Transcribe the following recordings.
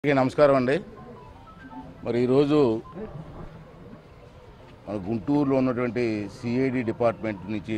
అందరికీ నమస్కారం అండి మరి ఈరోజు మన గుంటూరులో ఉన్నటువంటి సిఐడి డిపార్ట్మెంట్ నుంచి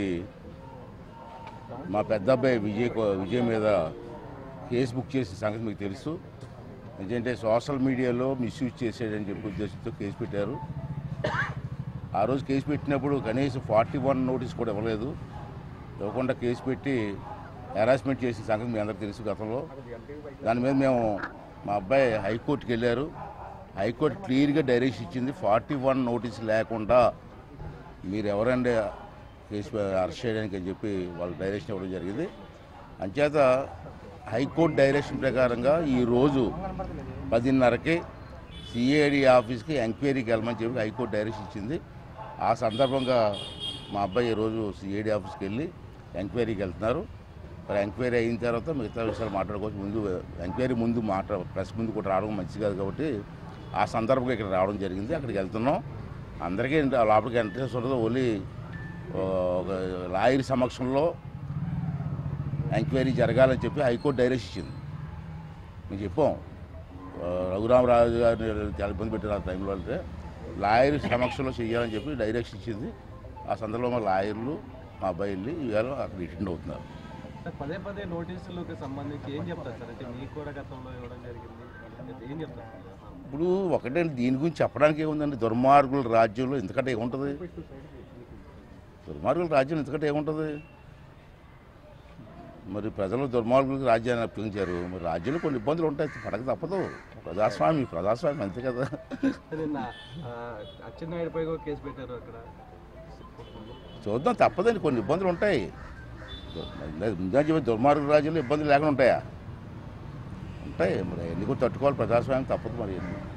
మా పెద్ద అబ్బాయి విజయ్ కో- విజయ్ మీద కేసు బుక్ చేసిన సంగతి మీకు తెలుసు ఎందుకంటే సోషల్ మీడియాలో మిస్యూజ్ చేసాడని చెప్పి ఉద్దేశంతో కేసు పెట్టారు ఆ రోజు కేసు పెట్టినప్పుడు కనీసం ఫార్టీ వన్ నోటీస్ కూడా ఇవ్వలేదు ఇవ్వకుండా కేసు పెట్టి హెరాస్మెంట్ చేసిన సంగతి మీ అందరికీ తెలుసు గతంలో దాని మీద మేము మా అబ్బాయి హైకోర్టుకి వెళ్ళారు హైకోర్టు క్లియర్గా డైరెక్షన్ ఇచ్చింది ఫార్టీ వన్ నోటీస్ లేకుండా మీరు ఎవరండి కేసు అరెస్ట్ చేయడానికి అని చెప్పి వాళ్ళు డైరెక్షన్ ఇవ్వడం జరిగింది అంచేత హైకోర్టు డైరెక్షన్ ప్రకారంగా ఈరోజు పదిన్నరకి సిఐడి ఆఫీస్కి ఎంక్వైరీకి వెళ్ళమని చెప్పి హైకోర్టు డైరెక్షన్ ఇచ్చింది ఆ సందర్భంగా మా అబ్బాయి ఈరోజు సిఐడి ఆఫీస్కి వెళ్ళి ఎంక్వైరీకి వెళ్తున్నారు మరి ఎంక్వైరీ అయిన తర్వాత మిగతా విషయాలు మాట్లాడుకోవచ్చు ముందు ఎంక్వైరీ ముందు మాట్లా ప్రెస్ ముందు కూడా రావడం మంచిది కాదు కాబట్టి ఆ సందర్భంగా ఇక్కడ రావడం జరిగింది అక్కడికి వెళ్తున్నాం అందరికీ ఇంట- లోపలికి ఎంట్రెన్స్ ఉండదు ఓన్లీ ఆ, ఒక లాయర్ సమక్షంలో ఎంక్వైరీ జరగాలని చెప్పి హైకోర్టు డైరెక్షన్ ఇచ్చింది మేము చెప్పాం ఆ, రఘురామరాజు గారిని చాలా ఇబ్బంది పెట్టారు ఆ టైంలో అంటే లాయర్ సమక్షంలో చేయాలని చెప్పి డైరెక్షన్ ఇచ్చింది ఆ సందర్భంలో లాయర్లు మా అబ్బాయి వెళ్ళి ఇవాళ అక్కడ అటెండ్ అవుతున్నారు సార్ పదే పదే నోటీసులకు సంబంధించి ఏం చెప్తారు సార్ అంటే మీకు కూడా గతంలో ఇవ్వడం జరిగింది అయితే ఏం చెప్తారు సార్? ఇప్పుడు ఒకటే దీని గురించి చెప్పడానికి ఏముందండి దుర్మార్గుల రాజ్యంలో ఎందుకంటే ఏముంటుంది దుర్మార్గుల రాజ్యం ఎందుకంటే ఏముంటుంది మరి ప్రజలు దుర్మార్గులకు రాజ్యాన్ని అప్పగించారు మరి రాజ్యంలో కొన్ని ఇబ్బందులు ఉంటాయి పడక తప్పదు ప్రజాస్వామి ప్రజాస్వామి అంతే కదా నిన్న ఆ, అచ్చెన్నాయుడుపై కూడా కేసు పెట్టారు అక్కడ చూద్దాం తప్పదండి కొన్ని ఇబ్బందులు ఉంటాయి ముందుగా చెప్పి దుర్మార్గుల రాజ్యంలో ఇబ్బందులు లేకుండా ఉంటాయా ఉంటాయి మరి ఎన్ని కూడా తట్టుకోవాలి ప్రజాస్వామ్యం తప్పదు మరి